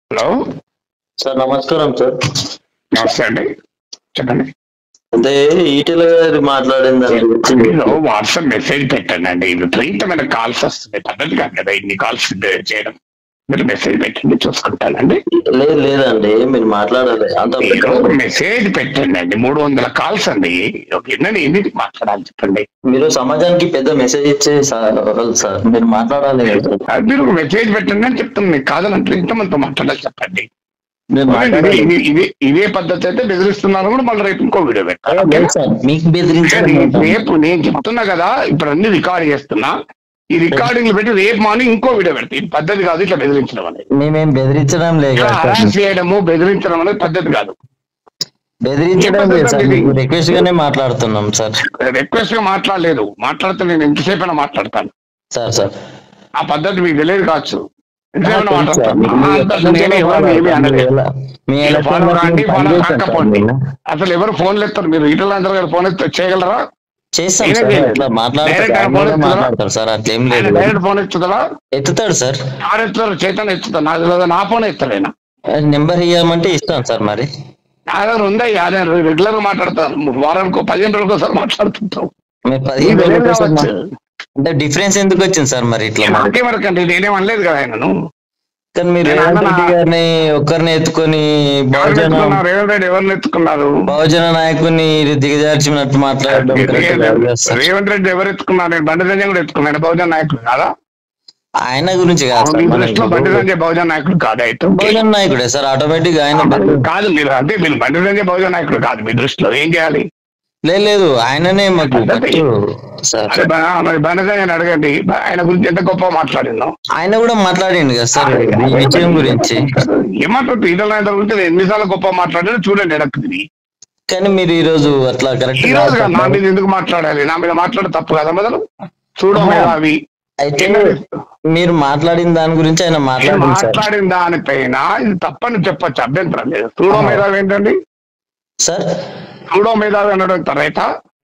Hello sir నమస్కారం sir నమస్తే అండి చెప్పండి అదే ఈటెల గారు మాట్లాడిన దాని గురించి మీరు వాట్సాప్ మెసేజ్ పెట్టండి అండి ఇది విపరీతమైన కాల్స్ వస్తున్నాయి పద్ధతి కాదు కదా ఇన్ని కాల్స్ చేయడం మీరు మెసేజ్ పెట్టండి చూసుకుంటానండి లేదు లేదండి మీరు మాట్లాడాలి అంత మీరు ఒక మెసేజ్ పెట్టండి అండి మూడు వందల కాల్స్ అండి ఒక ఎన్నని ఎన్ని మాట్లాడాలి చెప్పండి మీరు సమాజానికి పెద్ద మెసేజ్ ఇచ్చే సార్ సార్ మీరు మాట్లాడాలి కదా. అది మీరు ఒక మెసేజ్ పెట్టండి అని చెప్తాను మీకు కాదనంటే ఇంతమందితో మాట్లాడాలి చెప్పండి మీరు ఇదే మాట్లాడాలి ఇది- ఇదే ఇదే పద్ధతి అయితే బెదిరిస్తున్నారు కూడా మళ్ళీ రేపు ఇంకో వీడియో పెట్టాలి లేదు సార్ మీకు బెదిరించడం నేను ఏంటండి? రేపు నేను చెప్తున్నా కదా ఇప్పుడు అన్ని రికార్డ్ చేస్తున్నా ఈ రికార్డింగ్లు పెట్టి రేపు మార్నింగ్ ఇంకో వీడియో పెడతా ఇది పద్ధతి కాదు ఇట్లా బెదిరించడం అనేది మేమేం బెదిరించడం లేదు ఇట్లా కదా సార్. హరాస్ చేయడము బెదిరించడం అనేది పద్ధతి కాదు బెదిరించడం లేదు సార్ ఇది? రిక్వెస్ట్ గానే మాట్లాడుతున్నాం సార్ రిక్వెస్ట్ గా మాట్లాడలేదు మాట్లాడితే నేను ఎంతసేపైనా మాట్లాడతాను సార్ సార్ ఆ పద్ధతి మీకు తెలియదు కావచ్చు ఎంతసేపైనా తెలుసు సార్. మాట్లాడతాను మీకు ఆ, ఎప్పటి అంత నుంచో నేనే ఎవరు ఏమీ మీరు అనలేదు ఎలా- మీ మీరు ఎలక్షన్ ఫాలో లో కాండి మేము ఫాలో పనిచేస్తాం సార్ కాకపోండి నిన్న. అసలు ఎవరు ఫోన్లు ఎత్తారు మీరు ఈటల అందరూ గారు ఫోన్ ఎత్తారు చేయగలరా చేస్తాం నేనే సార్ చేయలేదు. అట్లా మాట్లాడతారు డైరెక్ట్ ఆయన ఫోన్ కూడా ఎత్తుతారా? మాట్లాడతారు సార్ అట్లేం ఆయన లేదు డైరెక్ట్ ఫోన్ ఎత్తుతుందా ఎత్తుతాడు సార్ ఎవరు ఎత్తుతారు చైతన్య ఎత్తుతా నాకు తెలియదు నా ఫోన్ ఎత్తాడైనా నెంబర్ ఇవ్వమంటే ఇస్తాం సార్ మరి నా దగ్గర ఉందయ్యా నేను రెగ్యులర్ గా మాట్లాడతాను వారానికి పదిహేను రోజులకు ఒకసారి మాట్లాడుతుంటాం మీరు పదిహేను మీకు రోజులు తెలియదు సార్ కావచ్చు. అంటే డిఫరెన్స్ ఎందుకు వచ్చింది సార్ మరి ఇట్లా మరి నాకే వరకండి నేనేం అనలేదు కదా ఆయనను కానీ మీరు నేను రేవంత్ అన్నా- రెడ్డి గారిని ఒక్కరిని ఎత్తుకొని ఎవరిని బహుజన ఎత్తుకున్నారు రేవంత్ రెడ్డి ఎవరిని ఎత్తుకున్నారు బహుజన నాయకుని దిగజార్చినట్టు మాట్లాడడం కరెక్ట్ కాదు కదా సార్. రేవంత్ రెడ్డి ఎవరు ఎత్తుకున్నారు నేను బండి సంజయ్ కూడా ఎత్తుకున్నాను బహుజన నాయకుడు కాదా ఆయన గురించి కాదు మీ సార్ మన దృష్టిలో బండి సంజయ్ బహుజన నాయకుడు కాదా అయితే బహుజన నాయకుడే సార్ ఆటోమేటిక్ ఆయన కాదు మీరు అంటే మీరు బండి సంజయ్ బహుజన నాయకుడు కాదు మీ దృష్టిలో ఏం చేయాలి లేదు లేదు ఆయననే మాకు పద్ధతి. ఫస్ట్ సార్ అదే బ- మరి బండి సంజయ్ అడగండి బ- ఆయన గురించి ఎంత గొప్ప మాట్లాడిందో ఆయన కూడా మాట్లాడిండు కదా సార్ ఈ విషయం గురించి ఏమంటారు ఈటల నాయకుడు గురించి నేను ఎన్నిసార్లు గొప్ప మాట్లాడాను చూడండి ఎడక్కు తిరిగి కానీ మీరు ఈ రోజు అట్లా కరెక్ట్ ఈ రోజు కాదు, నా మీద ఎందుకు మాట్లాడాలి నా మీద మాట్లాడే తప్పు కదా మొదలు చూడ అవి అయితే మీరు మాట్లాడిన దాని గురించి ఆయన నేను మాట్లాడింది సార్ మాట్లాడిన దానిపైన ఇది తప్పని చెప్పొచ్చు అభ్యంతరం లేదు చూడో మేధావి ఏంటండి సార్ చూడో మేధావి అనడం రైతా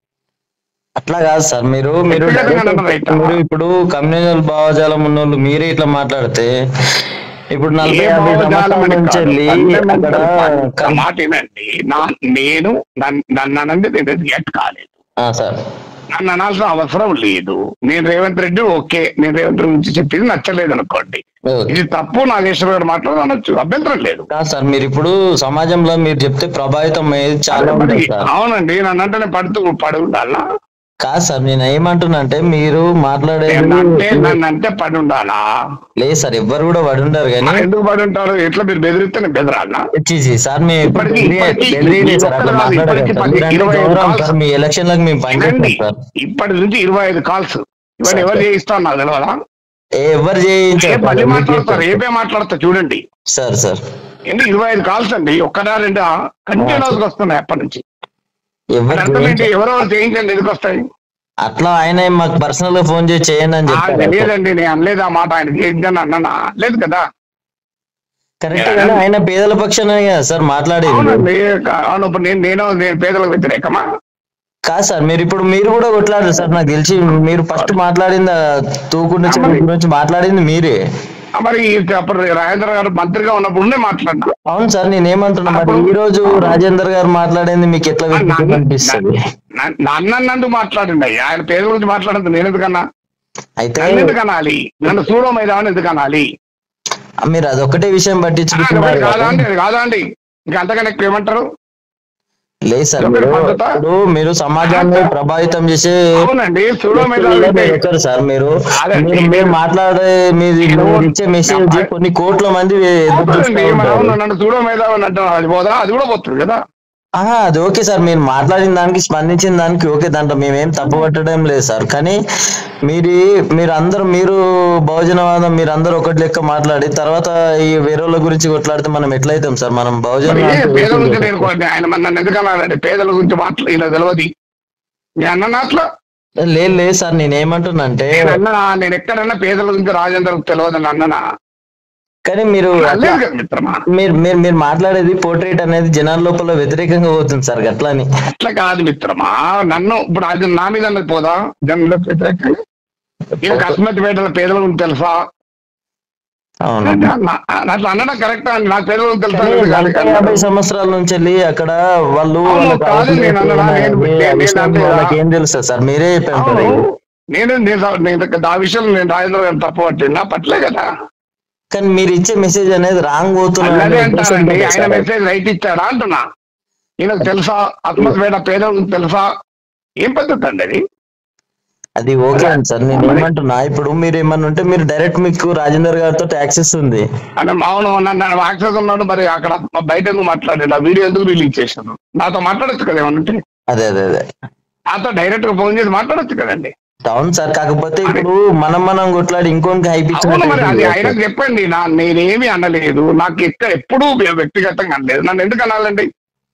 అట్లా కాదు సార్ మీరు మీరు వ్యక్తిగతంగా direct- నన్ను రైట్ మీరు ఇప్పుడు కమ్యూనల్ భావజాలం ఉన్న వాళ్ళు మీరే ఇట్లా మాట్లాడితే ఇప్పుడు నలభై ఏ యాభై భావజాలం సంవత్సరాల అని నుంచి కాదు. వెళ్ళి fundamental అక్కడ ఒక్క కమ్- మాట వినండి నా- నేను నన్ను నన్ను అనండి నేను రియాక్ట్ కాలేదు ఆ, సార్ నన్ను అనాల్సిన అవసరం లేదు నేను రేవంత్ రెడ్డి ఓకే నేను రేవంత్ రెడ్డి గురించి చెప్పింది నచ్చలేదు అనుకోండి ఓకే. ఇది తప్పు నాగేశ్వర గారు మాట్లాడు అనొచ్చు అభ్యంతరం లేదు కాదు సార్ మీరు ఇప్పుడు సమాజంలో మీరు చెప్తే ప్రభావితం అయ్యేది చాలా మరి ఉంటుంది సార్ అవునండి నన్ను అంటే నేను పడుతూ పడి ఉండాలా కాదు సార్ నేను ఏమంటున్నా అంటే మీరు మాట్లాడేది నేను అంటే నన్ను అంటే పడి ఉండాలా లేదు సార్ ఎవ్వరు కూడా పడి ఉండరు కానీ ఎందుకు పడి ఉంటారు ఎట్లా మీరు బెదిరిస్తే నేను బెదరాలా చీ సార్ మేము ఎప్పుడు ఇప్పటికీ- బెదిరి- ఇప్పటికీ బెదిరియలేదు సార్ అట్లా ఒక్కరు కాదు, మాట్లాడలేదు ఇప్పటికీ సార్. పది- మీరంటే ఇరవై ఐదు గౌరవం కాల్స్ సార్ మీ ఎలక్షన్ లకు మేము వినండి. పనిచేస్తాం సార్ ఇప్పటి నుంచి ఇరవై ఐదు కాల్స్ ఇవన్నీ సార్, ఎవరు సార్. చేయిస్తాను నాకు తెలియదా ఏ ఎవరు ఏ చేయించారు మళ్ళీ సార్? మాట్లాడతారు ఏపే మాట్లాడతా చూడండి సార్ సార్ ఎందుకు ఇరవై ఐదు కాల్స్ అండి ఒక్కడా రెండా కంటిన్యూస్ గా వస్తున్నాయి అప్పటి నుంచి ఎవరు అది అర్థం ఏంటి చేయించారు? ఎవరెవరు చేయించండి ఎందుకు వస్తాయి అట్లా ఆయన మాకు పర్సనల్ గా ఫోన్ చేసి చేయండి అని నాకు చెప్పారు తెలియదండి నేను అనలేదు ఆ మాట ఆయన చేయించండి అన్నానా లేదు కదా కరెక్ట్ గానే ఆయన పేదల పక్షానే కదా సార్ మాట్లాడేది అవునండి కా- అవును ఇప్పుడు నేను నేను నేను పేదలకు వ్యతిరేకమా కాదు సార్ మీరు ఇప్పుడు మీరు కూడా కొట్లాడారు సార్ నాకు తెలిసి మీరు ఫస్ట్ మాట్లాడింది ఆ తూకుండా చెరువు గురించి మాట్లాడింది మీరే ఆ మరి ఈ- అప్పుడు రాజేంద్ర గారు మంత్రిగా ఉన్నప్పుడు మాట్లాడినా అవును సార్ నేను ఏమంటున్నా మరి ఈ రోజు రాజేందర్ గారు మాట్లాడింది మీకు ఎట్లా వ్యక్తిగతం అనిపిస్తుంది నన్ను నన్ను మాట్లాడిండి అయ్యా ఆయన పేరు గురించి మాట్లాడదు నేను ఎందుకన్నా అయితే నన్ను ఎందుకు అనాలి నన్ను సూడో మైదాన్ని ఎందుకు అనాలి మీరు అదొక్కటే విషయం ఆ, పట్టించుకుంటున్నారు కాదా కదా. అండి అది కాదా అండి ఇంకా అంతకన్నా ఎక్కువ ఏమంటారు లేదు సార్ ఒకటి మీరు పద్ధతా? ఇప్పుడు మీరు సమాజాన్ని ప్రభావితం చేసే అవునండి సూడో వ్యక్తులలో మైదాన్ మీరు ఒకరు సార్ మీరు అదండి. మీరు మీరు మాట్లాడే మీరు మీరు ఇచ్చే మెసేజ్ కొన్ని కోట్ల మంది ఎదురు చూస్తూ అవునండి మరి ఉంటారు. అవును నన్ను సూడో మైదాన్ అంటారు అది పోదా అది కూడా పోతుంది కదా ఆహా, అది ఓకే సార్ మీరు మాట్లాడిన దానికి స్పందించిన దానికి ఓకే దాంట్లో మేమేం తప్పు పట్టడం లేదు సార్ కానీ మీరు మీరు అందరూ మీరు బహుజనవాదం మీరు అందరూ ఒకటి లెక్క మాట్లాడి తర్వాత ఈ వేరే వాళ్ళ గురించి కొట్లాడితే మనం ఎట్లయితాం సార్ మనం బహుజన మరి ఏ పేదల గురించి నేను కూడా- ఆయన మన నన్ను ఎందుకు అన్నాడండి పేదల గురించి మాట్లా ఇలా తెలియదు నేను అన్న అట్లా లేదు లేదు సార్ నేను ఏమంటున్నా అంటే నేను అన్నా నేను ఎక్కడన్నా పేదల గురించి రాజేంద్రకు తెలియదు అని అన్ననా కానీ మీరు లేదు కదా మిత్రమా మీరు మీరు మీరు మాట్లాడేది పోర్ట్రేట్ అనేది జనాల లోపల వ్యతిరేకంగా పోతుంది సార్ అట్లని అట్లా కాదు మిత్రమా నన్ను ఇప్పుడు అది నా మీద అన్నది పోదా జనంలో వ్యతిరేకంగా ఈయన కస్మతిపేటల పేదల గురించి తెలుసా అవును అంటే అన్న- అట్లా అనడం కరెక్ట్ అండి నాకు తెలియదు తెలుసా కానీ లేదు కాదు నలభై కదా. యాభై సంవత్సరాల నుంచి వెళ్ళి అక్కడ వాళ్ళు అవును, వాళ్ళకి కాదు అవసరం నేను అన్నదా, ఏంటి నేను- అనేది ఆ నేను విషయం అంటే వాళ్ళకి ఏం తెలుస్తుంది సార్ మీరే చెప్పారు అవును నేను నేను నేను ఆ విషయం నేను రాజేంద్ర గారు తప్పు పట్టినా పట్టలే కదా కానీ మీరు ఇచ్చే మెసేజ్ అనేది రాంగ్ పోతున్నారు అదే అంటారండి ఆయన మెసేజ్ రైట్ ఇచ్చాడా అంటున్నా ఈయనకు తెలుసా ఆత్మస్వేడ పేదలకు తెలుసా ఏం పద్ధతి అండి అది అది ఓకే అండి సార్ నేను ఏమంటున్నా ఇప్పుడు మీరు ఏమన్నా ఉంటే మీరు డైరెక్ట్ మీకు రాజేందర్ గారితో యాక్సెస్ ఉంది అంటే మామూలు నన్ను యాక్సెస్ ఉన్నాడు మరి అక్కడ బయట ఎందుకు మాట్లాడాడు ఆ వీడియో ఎందుకు రిలీజ్ చేశాను నాతో మాట్లాడొచ్చు కదా ఏమన్నా అదే అదే అదే నాతో డైరెక్ట్ గా ఫోన్ చేసి మాట్లాడొచ్చు కదండి అవును సార్ కాకపోతే ఇప్పుడు మనం మనం కొట్లాడి ఇంకోనికి హైప్ అవును మరి అది ఇచ్చిన ఆయనకు చెప్పండి నా నేనేమి అనలేదు నాకు ఎక్కడ ఎప్పుడూ వ్యక్తిగతంగా అనలేదు నన్ను ఎందుకు అనాలండి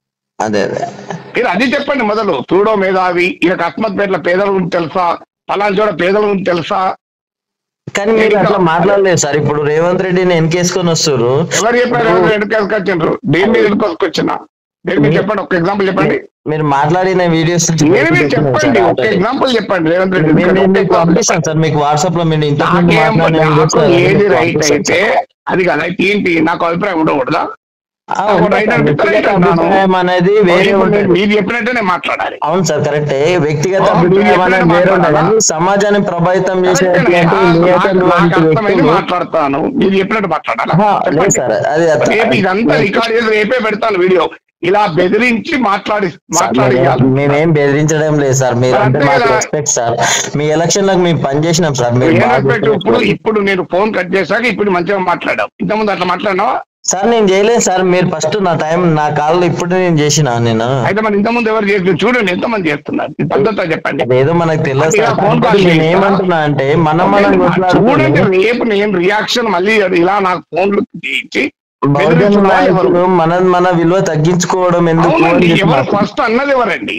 అదే అదే మీరు అది చెప్పండి మొదలు సూడో మేధావి ఈయనకు అస్మత్పేటల పేదల గురించి తెలుసా పలానా చోట పేదల గురించి తెలుసా కానీ మీరు అట్లా మాట్లాడలేదు సార్ ఇప్పుడు రేవంత్ రెడ్డిని వెనకేసుకొని వస్తారు ఎవరు చెప్పారు ఎవరు ఎడుకొచ్చిండ్రు దేని మీద ఎడుకొచ్చుకొచ్చినా దేని మీద చెప్పండి ఒక ఎగ్జాంపుల్ చెప్పండి మీరు మాట్లాడిన వీడియోస్ నేను మీరు చెప్పండి ఒక ఎగ్జాంపుల్ చెప్పండి రేవంత్ రెడ్డి మేము ఎందుకంటే మీకు ఒక example పంపిస్తాం సార్ మీకు వాట్సాప్ లో మీరు ఇంతకు ముందు నాకేం మాట్లాడిన videos నాకు అన్ని ఏది మీకు రైట్ పంపిస్తాం అయితే సార్. అది కదా ఏంటి నాకు అభిప్రాయం ఉండకూడదా ఆ, నాకు ఉంటుంది రైట్ సార్. అనిపిస్తే వ్యక్తిగత రైట్ అన్నాను. అభిప్రాయం అనేది వేరే ఇప్పుడు నేను ఉంటుంది మీరు చెప్పినట్టే నేను మాట్లాడాలి అవును సార్ కరెక్టే వ్యక్తిగత అవును, అభిప్రాయం అనేది ఎప్పుడైనా వేరే ఉంటుంది మాట్లాడాలా? కానీ సమాజాన్ని ప్రభావితం చేసే కరెక్టే నే. ఆ, మీ నాకు- అటువంటి నాకు అర్థమైంది వ్యక్తులు మాట్లాడతాను మీరు చెప్పినట్టు మాట్లాడాలా ఆహా, లేదు చెప్పండి. సార్ అది అట్లా- రేపు ఇదంతా రికార్డ్ చేసి రేపే పెడతాను వీడియో ఇలా బెదిరించి మాట్లాడి సార్, మాట్లాడి మేమే- మేమేం బెదిరించడం లేదు సార్ మీరు మరి అంటే అంతే మాకు కదా. రెస్పెక్ట్ సార్ మీ ఎలక్షన్ లకు మేము పని చేసినాం సార్ మీరు ఏం బాగా రెస్పెక్ట్ ఇప్పుడు గుర్తుపెట్టుకోండి. ఇప్పుడు నేను ఫోన్ కట్ చేశాక ఇప్పుడు మంచిగా మాట్లాడావు ఇంతకుముందు అట్లా మాట్లాడినావా సార్ నేను చేయలేదు సార్ మీరు ఫస్ట్ నా టైం నా కాల్ ఇప్పుడు నేను చేసిన నేను అయితే మరి ఇంతకుముందు ఎవరు చేసి చూడండి ఎంతమంది చేస్తున్నారు ఈ పద్ధతి చెప్పండి అదేదో మనకు తెలియదు అది సార్ ఆ ఫోన్ కాల్ కాకపోతే నేను చేస్తా. ఏమంటున్నా అంటే మనం మనం చూడండి కొట్లాడుకుని రేపు నేను రియాక్షన్ మళ్ళీ ఇలా నాకు ఫోన్లు చేయించి బహుజన బెదిరించిన వాళ్ళు నాయకులు ఎవరు? మన మన విలువ తగ్గించుకోవడం ఎందుకు అని అవునండి చెప్పి ఎవరు నాకు- ఫస్ట్ అన్నది ఎవరండి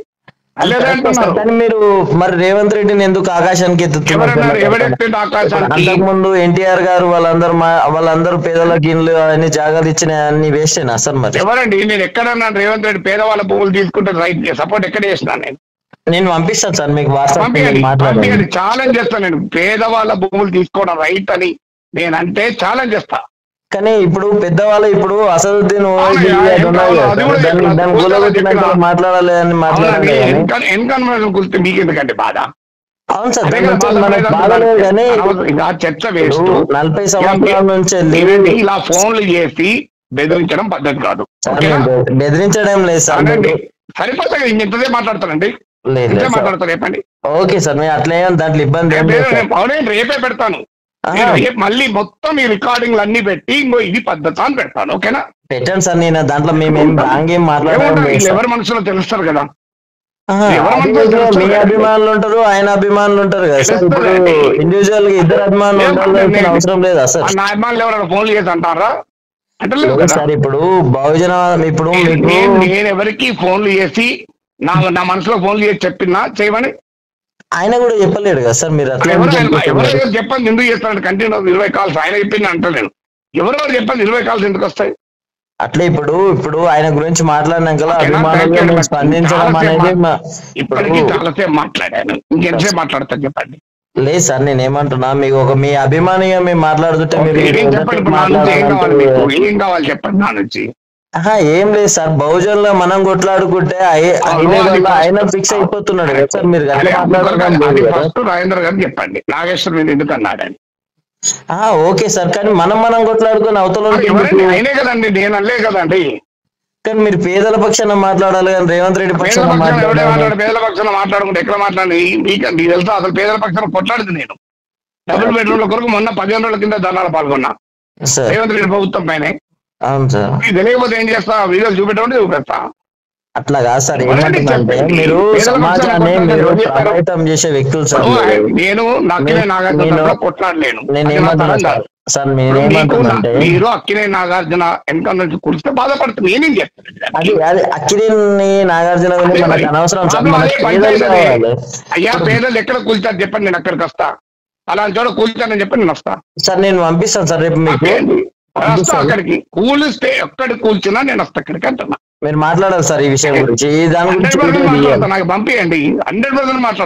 అది అలేదే కరెక్టే సార్, అంటున్నారు కానీ మీరు మరి రేవంత్ రెడ్డిని ఎందుకు ఆకాశానికి ఎత్తుతున్నారు ఎవరన్నారు ఎవరెత్తిండు ఆకాశానికి అంతకు ముందు ఎన్టీఆర్ గారు వాళ్ళందరూ మా వాళ్ళందరూ పేదలకు ఇండ్లు అన్ని జాగాలు ఇచ్చిన అన్ని వేస్టేనా సార్ మరి ఎవరండి నేను ఎక్కడన్నా రేవంత్ రెడ్డి పేదవాళ్ళ భూములు తీసుకుంటే రైట్ సపోర్ట్ ఎక్కడ చేసినాను నేను నేను పంపిస్తాను సార్ మీకు వాట్సాప్ పంపించండి మాట్లాడండి పంపించండి ఛాలెంజ్ చేస్తాను నేను పేదవాళ్ళ భూములు తీసుకోవడం రైట్ అని నేనంటే ఛాలెంజ్ చేస్తా కానీ ఇప్పుడు పెద్దవాళ్ళు ఇప్పుడు అసదుద్దీన్ ఓవైసీ అవును, అది ఉన్నది కదా అది సార్. కూడా దాన్ని చెప్పినా, దాన్ని కూర్చోలో కూలగొట్టినాక చెప్పినా. మాట్లాడాలి అని మాట్లాడాలి కానీ ఎన్కన్వర్షన్ కురిస్తే మీకు ఎందుకంటే బాధ అవును సార్ అదే దాని కదా గురించి బాధ మనకు లేదు బాధ లేదు కానీ అనవసరం. ఇంకా చర్చ వేస్ట్ ఇప్పుడు నలభై సంవత్సరాల నుంచి వెళ్ళి ఇవన్నీ ఇలా ఫోన్లు చేసి బెదిరించడం పద్ధతి కాదు సార్ ఓకేనా? నేను బె- బెదిరించడం లేదు సార్ అనండి మీరు- సరిపోతుంది ఇంక ఇంతదే మాట్లాడతానండి లేదు ఇంతే లేదు సార్. మాట్లాడతాను చెప్పండి ఓకే సార్ నేను అట్లా ఏం దాంట్లో ఇబ్బంది ఏం లేదు సార్. అవునే రేపే పెడతాను ఆహా, నేను రేపు మళ్ళీ మొత్తం ఈ రికార్డింగ్లు అన్ని పెట్టి ఇంకో ఇది పద్ధతి అని పెడతాను ఓకేనా పెట్టండి సార్ నేను దాంట్లో మేమేం రాంగ్ ఏం మాట్లాడడం ఏముంటారు లేదు వీళ్ళు సార్. ఎవరి మనసులో తెలుస్తారు కదా ఆహా, ఎవరి అది మనసులో కూడా తెలుస్తుంది మీ కదా. అభిమానులు ఉంటారు ఆయన అభిమానులు ఉంటారు కదా సార్ ఇప్పుడు తెలుస్తుందండి. ఇండివిజువల్ గా ఇద్దరు అభిమానులు ఏం ఉండాల్సిన నేను- అవసరం లేదా సార్ ఆ నా అభిమానులు ఎవరైనా ఫోన్లు చేసి అంటారా అంటే లేదు లేదు కదా. సార్ ఇప్పుడు బహుజన ఇప్పుడు మీకు నేను నేను ఎవరికి ఫోన్లు చేసి నా నా మనసులో ఫోన్లు చేసి చెప్పినా చేయమని ఆయన కూడా చెప్పలేడు కదా సార్ మీరు అట్లా ఎవరు ఎందుకు ఎవరు చెప్తున్నారు? చెప్పండి ఎందుకు చేస్తాను కంటిన్యూ ఇరవై కాల్స్ ఆయన చెప్పింది అంటలేను ఎవరెవరు చెప్పండి ఇరవై కాల్స్ ఎందుకు వస్తాయి అట్లే ఇప్పుడు ఇప్పుడు ఆయన గురించి మాట్లాడినాక ఓకేనా? అభిమానులుగా Thank you మేము very much. స్పందించడం చాలాసేపు అనేది మా- ఇప్పటికీ ఇప్పుడు చాలాసేపు మాట్లాడాను ఇంకెంతసేపు మాట్లాడతా చెప్పండి లేదు సార్ నేను ఏమంటున్నా మీకు ఒక మీ అభిమానిగా మేము మాట్లాడుతుంటే మీరు ఓకే, ఏం చెప్పండి ఇప్పుడు నా నుంచి ఏం కావాలి మీకు మాట్లాడాలంటే ఏం కావాలి చెప్పండి నా నుంచి ఆహా, ఏం లేదు సార్ బహుజన్ లో మనం కొట్లాడుకుంటే అయ్యే- అవును, ఆయన అది వల్ల first- ఆయన ఫిక్స్ అయిపోతున్నాడు కదా సార్ మీరు అదే, గట్లా అందుకని మాట్లాడడం అది లేదు కదా ఫస్ట్ రాజేంద్ర గారు చెప్పండి నాగేశ్వర్ మీరు ఎందుకు అన్నాడని ఆహా, ఓకే సార్ కానీ మనం మనం కొట్లాడుకుని అవతల వాళ్ళకి ఎవరండి ఎందుకు? అయినే కదండి నేను అల్లే కదండి కానీ మీరు పేదల పక్షాన మాట్లాడాలి కానీ రేవంత్ రెడ్డి పేదల పక్షాన పక్షాన ఎవడే మాట్లాడాలి మాట్లాడు పేదల పక్షాన మాట్లాడుకుంటే ఎక్కడ మాట్లాడి మీకు మీకు తెలుసా అసలు పేదల పక్షాన కొట్లాడింది నేను డబుల్ బెడ్రూమ్ల కొరకు మొన్న పదిహేను రోజుల కింద ధర్నాలు పాల్గొన్నా సార్ రేవంత్ రెడ్డి ప్రభుత్వం పైన అవును సార్ మీకు తెలియకపోతే ఏం చేస్తా వీడియోలు చూపెట్టమంటే చూపెడతా అట్లా కాదు సార్ ఎవరండి ఏమంటున్నారంటే చెప్పండి? మీరు పేదల సమాజాన్ని పక్షాన మీరు కొట్లాడాలి, ఎవరు ప్రభావితం చేసే వ్యక్తులు సార్ ఓ, మీరు. నేను నక్కినే నేను- నాగార్జున నేను- కొట్లాడలేను నేను అది నా ఏమంటున్నా తరం సార్ కాదు. సార్ ఇప్పుడు నేను మీకు ఏమంటున్నా నా- అంటే మీరు అక్కినే నాగార్జున వెనక నుంచి కురిస్తే బాధపడుతుంది నేనేం చేస్తాను అది అది అక్కినేని నాగార్జున గురించి అదే మనకు మరి. అనవసరం సార్ మాకు మనకి అదే పేదలు పంచాయతీ అదే. కావాలి అయ్యా పేదలు ఎక్కడ కూల్చారు చెప్పండి నేను అక్కడికి వస్తా అలాంటి చోట కూల్చానని చెప్పి నేను వస్తా సార్ నేను పంపిస్తాను సార్ రేపు మీకు ఓకే అండి. వస్తా అక్కడికి కూలిస్తే ఎక్కడికి కూల్చినా నేను వస్తా అక్కడికి అంటున్నా మీరు మాట్లాడాలి సార్ ఈ విషయం గురించి ఈ దాని హండ్రెడ్ గురించి పర్సెంట్ వీడియో మాట్లాడతా తీయాలి నాకు పంపియండి హండ్రెడ్ పర్సెంట్ మాట్లాడతా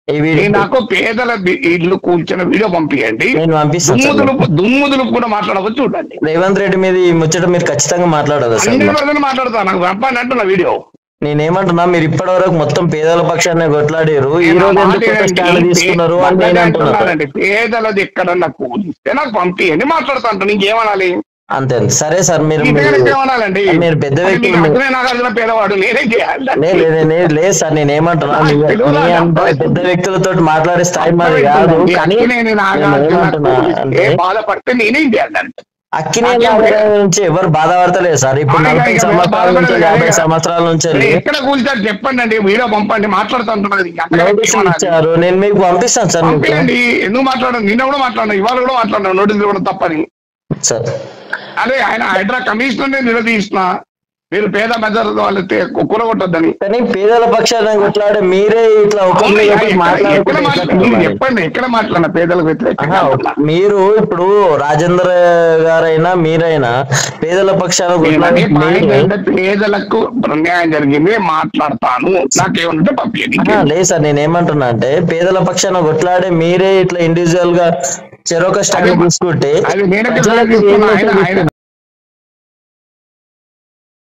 ఈ మీరు వీడియో నాకు పేదల బి- ఇల్లు కూల్చిన వీడియో పంపించండి నేను పంపిస్తాను దుమ్ము సార్ దులుపు దుమ్ము దులుపు కూడా మాట్లాడవచ్చు చూడండి రేవంత్ రెడ్డి మీద ఈ ముచ్చట మీరు ఖచ్చితంగా మాట్లాడాలి సార్ హండ్రెడ్ పర్సెంట్ మాట్లాడతాను నాకు పంపండి అంటున్నా వీడియో నేనేమంటున్నా మీరు ఇప్పటి వరకు మొత్తం పేదల పక్షాన్ని కొట్లాడారు ఈ రోజు ఎందుకు కొత్త స్టాండ్ తీసుకున్నారు అని నేను అంటున్నా సార్. అంటున్నానండి పేదలది ఎక్కడన్నా కూలిస్తే నాకు పంపియండి మాట్లాడుతా అంటాను ఇంకేమనాలి అంతే అంతే. సరే సార్ మీరు మీ దగ్గర మీరు- ఏమనాలండి మీరు పెద్ద అది వ్యక్తులు మీకు మీరు- అర్థమే నాకు అర్థం పేదవాడు నేనే చేయాలి లే- లే- లే- లే- లేదు సార్ నేను ఏమంటున్నా మీ తెలుగులో మీ అంత నాకు పెద్ద వ్యక్తులతో మాట్లాడే స్థాయి మాది కాదు ఈ కానీ అక్కినేని నేను నాగార్జున ఏమంటున్నా అంటే ఏ బాధపడితే నేనేం చేయాలంటే అక్కినే నాకేం నాగరాజు నుంచి ఎవరు బాధపడతలేదు సార్ ఇప్పుడు అలాగే నలభై ఇక సంవత్సరాల నుంచి బాధపడలేదు యాభై కదా. సంవత్సరాల నుంచి వెళ్ళి ఎక్కడ కూల్చారు చెప్పండి అండి వీడియో పంపండి మాట్లాడుతుంటున్నది ఇంకా అంతకంటే నోటీసులు ఏమనాలి? ఇచ్చారు నేను మీకు పంపిస్తాను సార్ మీకు పంపించండి ఎందుకు మాట్లాడాను నిన్న కూడా మాట్లాడినా ఇవాళ కూడా మాట్లాడినా నోటీసులు కూడా తప్పని సార్ అదే ఆయన హైడ్రా కమిషనర్ నిలదీసిన మీరు పేద మెజర్ వాళ్ళు కూరగొట్టొద్దని కానీ పేదల పక్షాన కొట్లాడే మీరే ఇట్లా ఒకరి మీద ఒకరు ఎక్కడ మాట్లాడుకుంటే మాట్లా- ఎట్లా మీరు మరి? చెప్పండి ఎక్కడ మాట్లాడిన పేదలకు వ్యతిరేకంగా ఆహా, అంటున్నా. మీరు ఇప్పుడు రాజేంద్ర గారైనా మీరైనా పేదల పక్షాన నేను కొట్లాడే అనే పాయింట్ మీరే ఏంటంటే పేదలకు అన్యాయం జరిగింది మాట్లాడతాను నాకేమంటే పంపించండి ఆహా, లేదు సార్ నేను ఏమంటున్నా అంటే పేదల పక్షాన కొట్లాడే మీరే ఇట్లా ఇండివిజువల్ గా చెరొక స్టాండ్ అది- తీసుకుంటే అది నేను ప్రజలకు ఏం ఆయన మెసేజ్ ఆయన